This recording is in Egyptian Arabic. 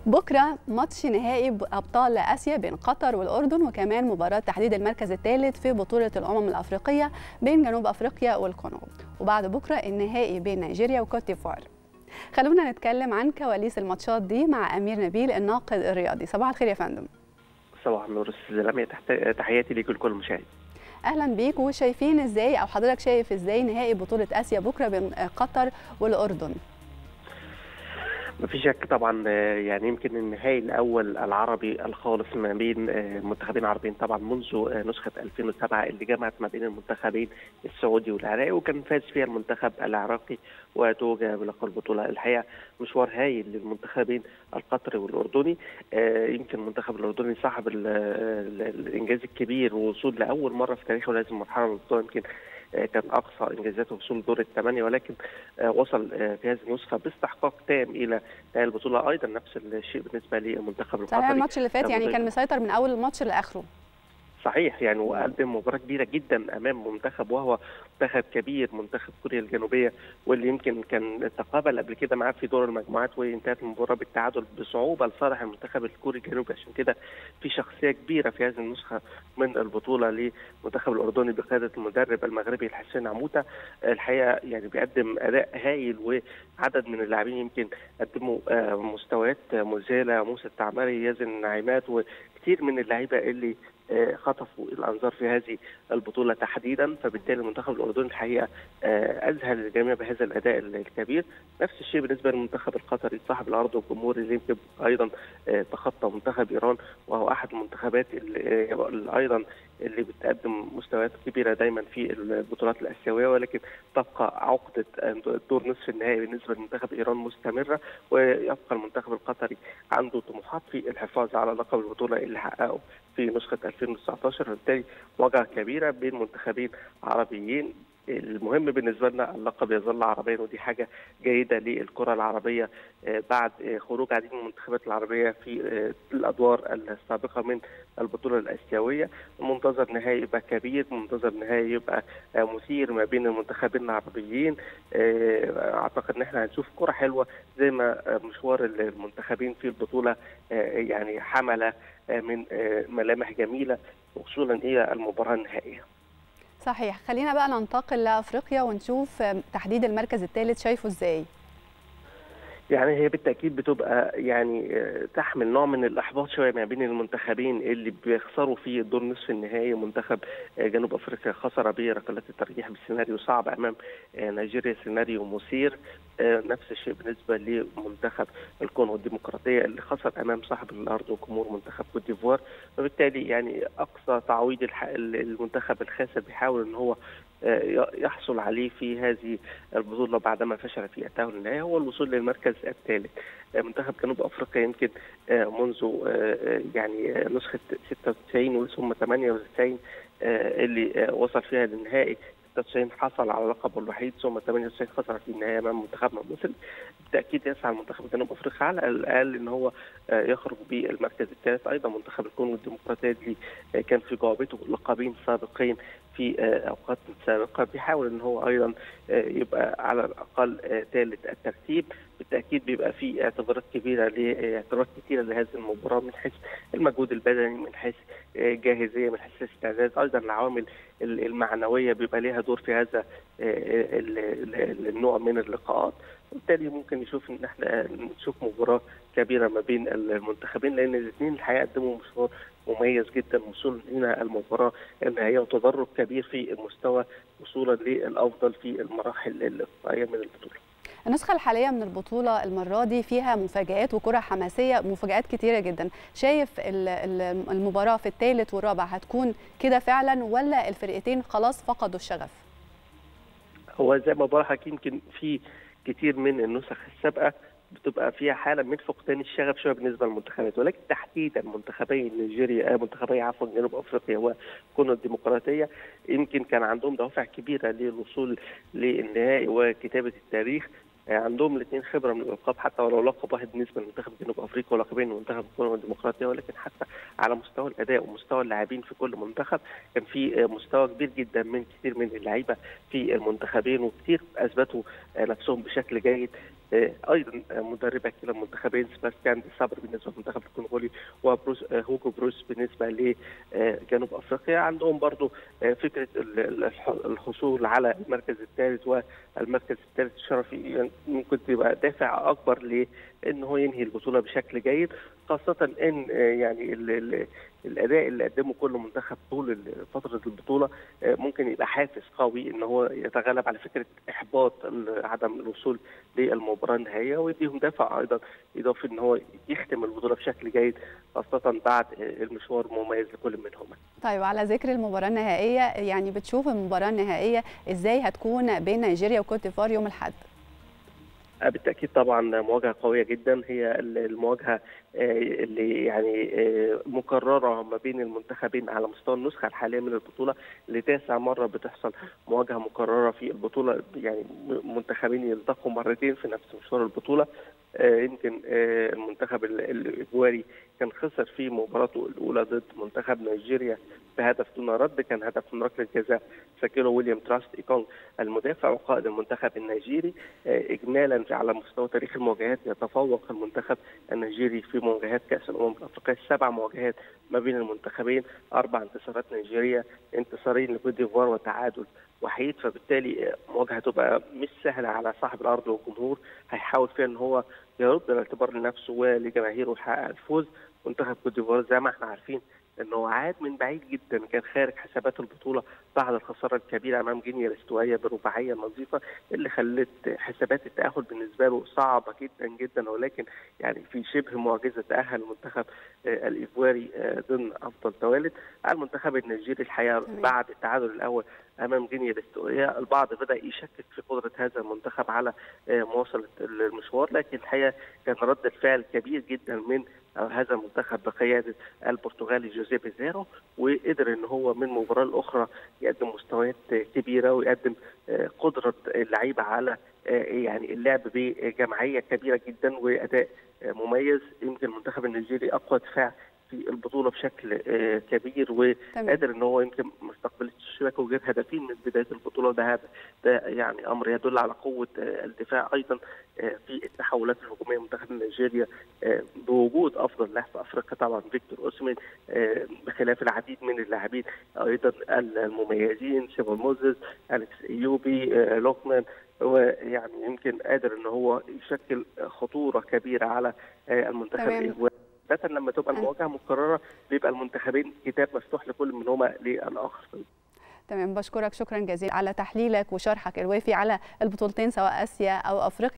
بكره ماتش نهائي ابطال اسيا بين قطر والاردن وكمان مباراه تحديد المركز الثالث في بطوله الامم الافريقيه بين جنوب افريقيا والكونغو وبعد بكره النهائي بين نيجيريا وكوت ديفوار خلونا نتكلم عن كواليس الماتشات دي مع امير نبيل الناقد الرياضي صباح الخير يا فندم صباح النور استاذ لميا تحياتي ليك ولكل مشاهد اهلا بيك وشايفين ازاي او حضرتك شايف ازاي نهائي بطوله اسيا بكره بين قطر والاردن ما في شك طبعا يعني يمكن النهائي الاول العربي الخالص ما بين منتخبين عربيين طبعا منذ نسخه 2007 اللي جمعت ما بين المنتخبين السعودي والعراقي وكان فاز فيها المنتخب العراقي وتوج بلقب البطوله الحقيقه مشوار هايل للمنتخبين القطري والاردني يمكن المنتخب الاردني صاحب الانجاز الكبير والوصول لاول مره في تاريخه لازم مرحله من البطوله يمكن كان اقصى انجازاته وصول دور الثمانيه ولكن وصل في هذه النسخه باستحقاق تام الى البطوله ايضا نفس الشيء بالنسبه للمنتخب القطري صحيح الماتش اللي فات يعني كان مسيطر من اول الماتش لاخره صحيح يعني وقدم مباراه كبيره جدا امام منتخب وهو منتخب كبير منتخب كوريا الجنوبيه واللي يمكن كان تقابل قبل كده معاه في دور المجموعات وانتهت المباراه بالتعادل بصعوبه لصالح المنتخب الكوري الجنوبي عشان كده في شخصيه كبيره في هذه النسخه من البطوله للمنتخب الاردني بقياده المدرب المغربي الحسين عموته الحقيقه يعني بيقدم اداء هايل وعدد من اللاعبين يمكن قدموا مستويات مذهله موسى التعمري يزن نعيمات وكثير من اللعيبه اللي خطفوا الانظار في هذه البطوله تحديدا فبالتالي المنتخب الاردني الحقيقه اذهل الجميع بهذا الاداء الكبير نفس الشيء بالنسبه للمنتخب القطري صاحب الارض والجمهور اللي يمكن ايضا تخطى منتخب ايران وهو احد المنتخبات اللي ايضا اللي بتقدم مستويات كبيره دايما في البطولات الاسيويه ولكن تبقى عقده دور نصف النهائي بالنسبه لمنتخب ايران مستمره ويبقى المنتخب القطري عنده طموحات في الحفاظ على لقب البطوله اللي حققه في نسخه 2019 فبالتالي مواجهه كبيره بين منتخبين عربيين المهم بالنسبه لنا اللقب يظل عربيا ودي حاجه جيده للكره العربيه بعد خروج عديد من المنتخبات العربيه في الادوار السابقه من البطوله الاسيويه منتظر نهائي يبقى كبير منتظر نهائي يبقى مثير ما بين المنتخبين العربيين اعتقد ان احنا هنشوف كره حلوه زي ما مشوار المنتخبين في البطوله يعني حمل من ملامح جميله وصولا الى المباراه النهائيه صحيح خلينا بقى ننتقل لافريقيا ونشوف تحديد المركز الثالث شايفه ازاي يعني هي بالتاكيد بتبقى يعني تحمل نوع من الاحباط شويه ما بين المنتخبين اللي بيخسروا في الدور نصف النهائي منتخب جنوب افريقيا خسر بركلات الترجيح بسيناريو صعب امام نيجيريا سيناريو مثير نفس الشيء بالنسبه لمنتخب الكونغو الديمقراطيه اللي خسر امام صاحب الارض وجمهور منتخب كوت ديفوار وبالتالي يعني اقصى تعويض المنتخب الخاسر بيحاول ان هو يحصل عليه في هذه البطوله بعدما فشل في التاهل النهائي هو الوصول للمركز الثالث منتخب جنوب افريقيا يمكن منذ يعني نسخه 96 ثم 98 اللي وصل فيها للنهائي 96 حصل على لقبه الوحيد ثم 98 خسر في النهايه امام منتخبنا مصر بالتاكيد يسعى المنتخب جنوب افريقيا على الاقل ان هو يخرج بالمركز الثالث ايضا منتخب الكونغو الديمقراطيه اللي كان في جعبته لقبين سابقين في اوقات سابقه بيحاول ان هو ايضا يبقى على الاقل ثالث الترتيب بالتاكيد بيبقى في اعتبارات كبيره لاعتبارات كثيره لهذه المباراه من حيث المجهود البدني من حيث جاهزيه من حيث الاستعداد ايضا العوامل المعنويه بيبقى ليها دور في هذا النوع من اللقاءات وبالتالي ممكن نشوف ان احنا نشوف مباراه كبيره ما بين المنتخبين لان الاثنين الحقيقه قدموا مشوار مميز جدا وصول الى المباراه النهائيه وتدرج كبير في المستوى وصولا للافضل في المراحل الاقصائيه من البطوله. النسخة الحالية من البطولة المرة دي فيها مفاجآت وكرة حماسية مفاجآت كتيرة جدا شايف المباراة في الثالث والرابع هتكون كده فعلا ولا الفرقتين خلاص فقدوا الشغف هو زي ما بقول حضرتك يمكن في كتير من النسخ السابقة بتبقى فيها حاله من فقدان الشغف شويه بالنسبه للمنتخبات ولكن تحديدا منتخبي نيجيريا منتخبي عفوا جنوب افريقيا وكونغو الديمقراطيه يمكن كان عندهم دوافع كبيره للوصول للنهائي وكتابه التاريخ عندهم الاثنين خبره من الالقاب حتى ولو لقب واحد بالنسبه لمنتخب جنوب افريقيا ولقبين لمنتخب الكونغو الديمقراطيه ولكن حتى على مستوى الاداء ومستوى اللاعبين في كل منتخب كان في مستوى كبير جدا من كثير من اللعيبه في المنتخبين وكثير اثبتوا نفسهم بشكل جيد ايضا مدربه كلا المنتخبين سباستيان دي صبر بالنسبه للمنتخب الكونغولي وبروس هوجو بروس بالنسبه لجنوب افريقيا عندهم برضو فكره الحصول على المركز الثالث والمركز الثالث الشرفي ممكن تبقى دافع اكبر لان هو ينهي البطوله بشكل جيد خاصه ان يعني ال ال الاداء اللي قدمه كل منتخب طول فتره البطوله ممكن يبقى حافز قوي ان هو يتغلب على فكره احباط عدم الوصول للمباراه النهائيه ويديهم دافع ايضا اضافي ان هو يختم البطوله بشكل جيد خاصه بعد المشوار المميز لكل منهم. طيب على ذكر المباراه النهائيه يعني بتشوف المباراه النهائيه ازاي هتكون بين نيجيريا وكوت ديفوار يوم الاحد؟ بالتاكيد طبعا مواجهه قويه جدا هي المواجهه اللي يعني مكرره ما بين المنتخبين على مستوى النسخه الحاليه من البطوله لتاسع مره بتحصل مواجهه مكرره في البطوله يعني منتخبين يلتقوا مرتين في نفس مشوار البطوله يمكن المنتخب الايفواري كان خسر في مباراته الاولى ضد منتخب نيجيريا بهدف دون رد كان هدف من ركله جزاء سجله ويليام تراست ايكونج المدافع وقائد المنتخب النيجيري اجمالا على مستوى تاريخ المواجهات يتفوق المنتخب النيجيري في مواجهات كاس الامم الافريقيه سبع مواجهات ما بين المنتخبين اربع انتصارات نيجيريا انتصارين لكوت ديفوار وتعادل وحيد فبالتالي مواجهه تبقى مش سهله على صاحب الارض والجمهور هيحاول فيها ان هو يرد الاعتبار لنفسه ولجماهيره ويحقق الفوز منتخب كوت ديفوار زي ما احنا عارفين انه عاد من بعيد جدا كان خارج حسابات البطوله بعد الخساره الكبيره امام غينيا الاستوائيه برباعيه نظيفه اللي خلت حسابات التاهل بالنسبه له صعبه جدا جدا ولكن يعني في شبه معجزه تاهل المنتخب الايفواري ضمن افضل توالد المنتخب النيجيري الحقيقه بعد التعادل الاول امام غينيا الاستوائيه البعض بدا يشكك في قدره هذا المنتخب على مواصله المشوار لكن الحقيقه كان رد الفعل كبير جدا من هذا المنتخب بقياده البرتغالي جوزيه بيزيرو وقدر ان هو من مباراه لاخرى يقدم مستويات كبيره ويقدم قدره اللعيبه على يعني اللعب بجماعيه كبيره جدا واداء مميز يمكن المنتخب النيجيري اقوى دفاع في البطوله بشكل كبير وقادر ان هو يمكن ما استقبلش الشباك وغير هدفين من بدايه البطوله ده هذا ده يعني امر يدل على قوه الدفاع ايضا في التحولات الهجوميه منتخب نيجيريا بوجود افضل لاعب في افريقيا طبعا فيكتور اوسمين بخلاف العديد من اللاعبين ايضا المميزين سيبون موزيس اليكس ايوبي لوكمان ويعني يمكن قادر ان هو يشكل خطوره كبيره على المنتخب الايفواري عاده لما تبقى المواجهه مكرره بيبقى المنتخبين كتاب مفتوح لكل منهما للاخر تمام بشكرك شكرا جزيلا على تحليلك وشرحك الوافي على البطولتين سواء اسيا او افريقيا